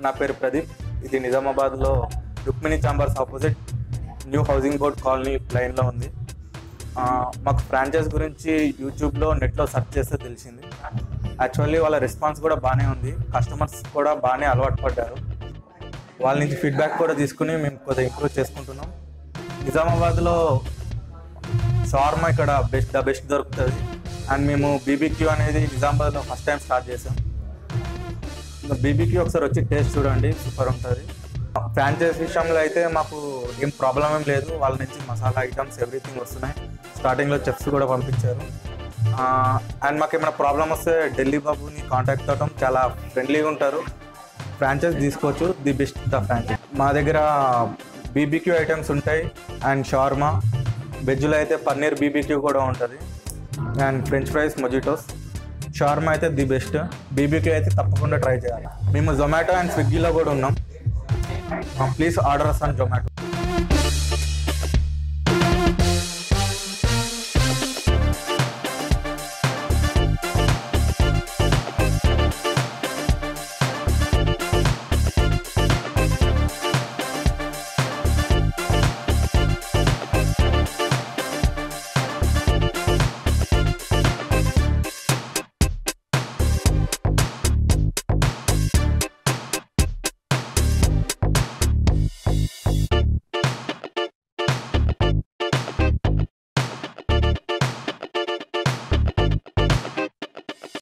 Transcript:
నా పేరు ప్రదీప్ ఇది నిజామాబాద్లో Rukmini chambers opposite new housing board colony లైన్లో ఉంది ఆ, మాకు ఫ్రాంచైజ్ గురించి యూట్యూబ్లో నెట్లో సెర్చ్ చేస్తే తెలిసింది యాక్చువల్లీ వాళ్ళ రెస్పాన్స్ కూడా బాగానే ఉంది కస్టమర్స్ కూడా బాగానే అలవాటు పడ్డారు వాళ్ళ నుంచి ఫీడ్బ్యాక్ కూడా తీసుకుని మేము కొద్దిగా ఇంప్రూవ్ చేసుకుంటున్నాం నిజామాబాద్లో షార్మా ఇక్కడ బెస్ట్ ద బెస్ట్ దొరుకుతుంది అండ్ మేము బీబీక్యూ అనేది నిజామాబాద్లో ఫస్ట్ టైం స్టార్ట్ చేసాం బీబీక్యూ ఒకసారి వచ్చి టేస్ట్ చూడండి సూపర్ ఉంటుంది ఫ్రాంచైజ్ విషయంలో అయితే మాకు ఏం ప్రాబ్లం ఏం లేదు వాళ్ళ నుంచి మసాలా ఐటమ్స్ ఎవ్రీథింగ్ వస్తున్నాయి స్టార్టింగ్లో చెఫ్స్ కూడా పంపించారు అండ్ మాకు ఏమైనా ప్రాబ్లం వస్తే ఢిల్లీ బాబుని కాంటాక్ట్ అవ్వడం చాలా ఫ్రెండ్లీగా ఉంటారు ఫ్రాంచైజ్ తీసుకోవచ్చు ది బెస్ట్ ద ఫ్రాంచైజ్ మా దగ్గర బీబీక్యూ ఐటమ్స్ ఉంటాయి అండ్ షార్మా వెజ్లో అయితే పన్నీర్ బీబీక్యూ కూడా ఉంటుంది and French fries mojitos shawarma అయితే ది బెస్ట్ బీబీక్యూ అయితే తప్పకుండా ట్రై చేయాలి మేము జొమాటో అండ్ స్విగ్గీలో కూడా ఉన్నాం please order us on Zomato